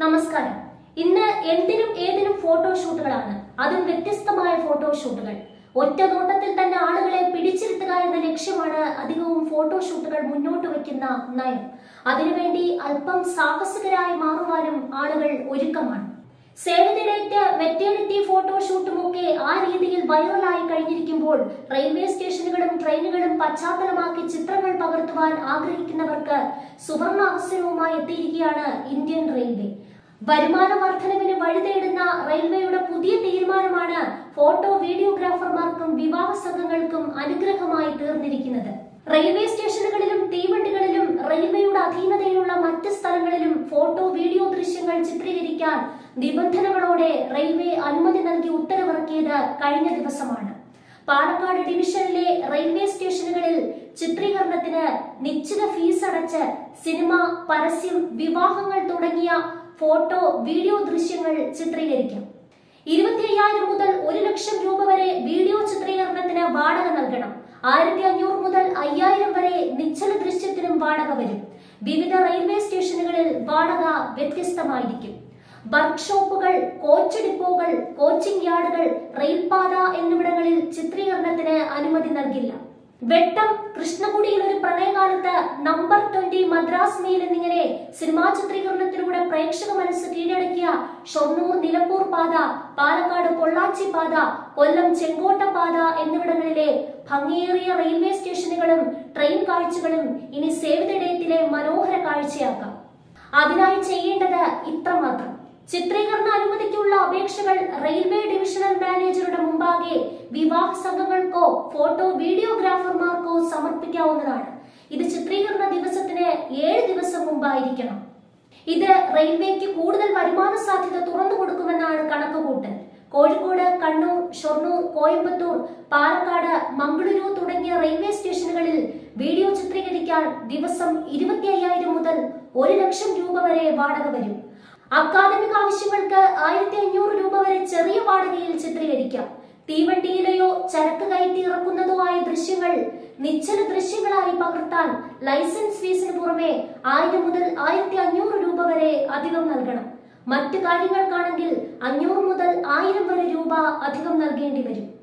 നമസ്കാരം ഇന്ന് എന്തിനും ഏതിനും ഫോട്ടോഷൂട്ടുകളാണ് അതും വ്യത്യസ്തമായ ഫോട്ടോഷൂട്ടുകൾ ഒറ്റ നോട്ടത്തിൽ തന്നെ ആളുകളെ പിടിച്ചിരുത്തുക എന്ന ലക്ഷ്യമാണ് അധികവും ഫോട്ടോഷൂട്ടുകൾ മുന്നോട്ട് വയ്ക്കുന്ന നയം അതിനുവേണ്ടി അല്പം സാഹസികരായി മാറുവാനും ആളുകൾ ഒരുക്കമാണ് സേവ് ഡേറ്റ് മെറ്റേണിറ്റി ഫോട്ടോഷൂട്ടുമൊക്കെ ആ രീതിയിൽ വൈറലായി കഴിഞ്ഞിരിക്കുമ്പോൾ റെയിൽവേ സ്റ്റേഷനുകളും ട്രെയിനുകളും പശ്ചാത്തലമാക്കി ചിത്രങ്ങൾ പകർത്തുവാൻ ആഗ്രഹിക്കുന്നവർക്ക് സുവർണ അവസരവുമായി എത്തിയിരിക്കുകയാണ് ഇന്ത്യൻ റെയിൽവേ വരുമാന വർധനവിന് വഴിതേടുന്ന റെയിൽവേയുടെ പുതിയ തീരുമാനമാണ് ഫോട്ടോ വീഡിയോഗ്രാഫർമാർക്കും വിവാഹ സംഘങ്ങൾക്കും അനുഗ്രഹമായി തീർന്നിരിക്കുന്നത് റെയിൽവേ സ്റ്റേഷനുകളിലും തീവണ്ടികളിലും റെയിൽവേയുടെ അധീനതയിലുള്ള മറ്റ് സ്ഥലങ്ങളിലും ഫോട്ടോ വീഡിയോ ദൃശ്യങ്ങൾ ചിത്രീകരിക്കാൻ നിബന്ധനകളോടെ റെയിൽവേ അനുമതി നൽകി ഉത്തരവിറക്കിയത് കഴിഞ്ഞ ദിവസമാണ് പാലക്കാട് ഡിവിഷനിലെ റെയിൽവേ സ്റ്റേഷനുകളിൽ ചിത്രീകരണത്തിന് നിശ്ചിത ഫീസ് അടച്ച് സിനിമ പരസ്യം വിവാഹങ്ങൾ തുടങ്ങിയ ഫോട്ടോ വീഡിയോ ദൃശ്യങ്ങൾ ചിത്രീകരിക്കാം ഇരുപത്തി അയ്യായിരം മുതൽ ഒരു ലക്ഷം രൂപ വരെ വീഡിയോ ചിത്രീകരണത്തിന് വാടക നൽകണം ആയിരത്തി അഞ്ഞൂറ് മുതൽ അയ്യായിരം വരെ നിശ്ചല ദൃശ്യത്തിനും വാടക വരും വിവിധ റെയിൽവേ സ്റ്റേഷനുകളിൽ വാടക വ്യത്യസ്തമായിരിക്കും വർക്ക്ഷോപ്പുകൾ കോച്ച് ഡിപ്പോകൾ കോച്ചിംഗ് യാർഡുകൾ റെയിൽപാത എന്നിവിടങ്ങളിൽ ചിത്രീകരണത്തിന് അനുമതി നൽകില്ല വെട്ടം കൃഷ്ണകുടിയിൽ ഒരു പ്രണയകാലത്ത് നമ്പർ ട്വന്റി മദ്രാസ് മെയിൽ എന്നിങ്ങനെ സിനിമാ ചിത്രീകരണത്തിലൂടെ പ്രേക്ഷക മനസ്സ് കീഴടക്കിയ ഷൊർണൂർ നിലമ്പൂർ പാത പാലക്കാട് പൊള്ളാച്ചി പാത കൊല്ലം ചെങ്കോട്ട പാത എന്നിവിടങ്ങളിലെ ഭംഗിയേറിയ റെയിൽവേ സ്റ്റേഷനുകളും ട്രെയിൻ കാഴ്ചകളും ഇനി സേവ് ദ ഡേറ്റിലെ മനോഹര കാഴ്ചയാക്കാം അതിനായി ചെയ്യേണ്ടത് ഇത്രമാത്രം ചിത്രീകരണ അനുമതിക്കുള്ള അപേക്ഷകൾ റെയിൽവേ ഡിവിഷണൽ മാനേജറുടെ മുമ്പാകെ വിവാഹ സംഘങ്ങൾക്കോ ഫോട്ടോ വീഡിയോഗ്രാഫർമാർക്കോ സമർപ്പിക്കാവുന്നതാണ് ഇത് ചിത്രീകരണ ദിവസത്തിന് ഏഴ് ദിവസം മുമ്പായിരിക്കണം ഇത് റെയിൽവേക്ക് കൂടുതൽ വരുമാന സാധ്യത തുറന്നു കൊടുക്കുമെന്നാണ് കണക്കുകൂട്ടൽ കോഴിക്കോട് കണ്ണൂർ ഷൊർണൂർ കോയമ്പത്തൂർ പാലക്കാട് മംഗളൂരു തുടങ്ങിയ റെയിൽവേ സ്റ്റേഷനുകളിൽ വീഡിയോ ചിത്രീകരിക്കാൻ ദിവസം ഇരുപത്തി അയ്യായിരം മുതൽ ഒരു ലക്ഷം രൂപ വരെ വാടക വരും അക്കാദമിക ആവശ്യങ്ങൾക്ക് ആയിരത്തി അഞ്ഞൂറ് രൂപ വരെ ചെറിയ വാടകയിൽ ചിത്രീകരിക്കാം തീവണ്ടിയിലെയോ ചരക്ക് കയറ്റി ഇറക്കുന്നതോ ആയ ദൃശ്യങ്ങൾ നിശ്ചല ദൃശ്യങ്ങളായി പകർത്താൻ ലൈസൻസ് ഫീസിന് പുറമെ ആയിരം മുതൽ ആയിരത്തി അഞ്ഞൂറ് രൂപ വരെ അധികം നൽകണം മറ്റു കാര്യങ്ങൾക്കാണെങ്കിൽ അഞ്ഞൂറ് മുതൽ ആയിരം വരെ രൂപ അധികം നൽകേണ്ടി വരും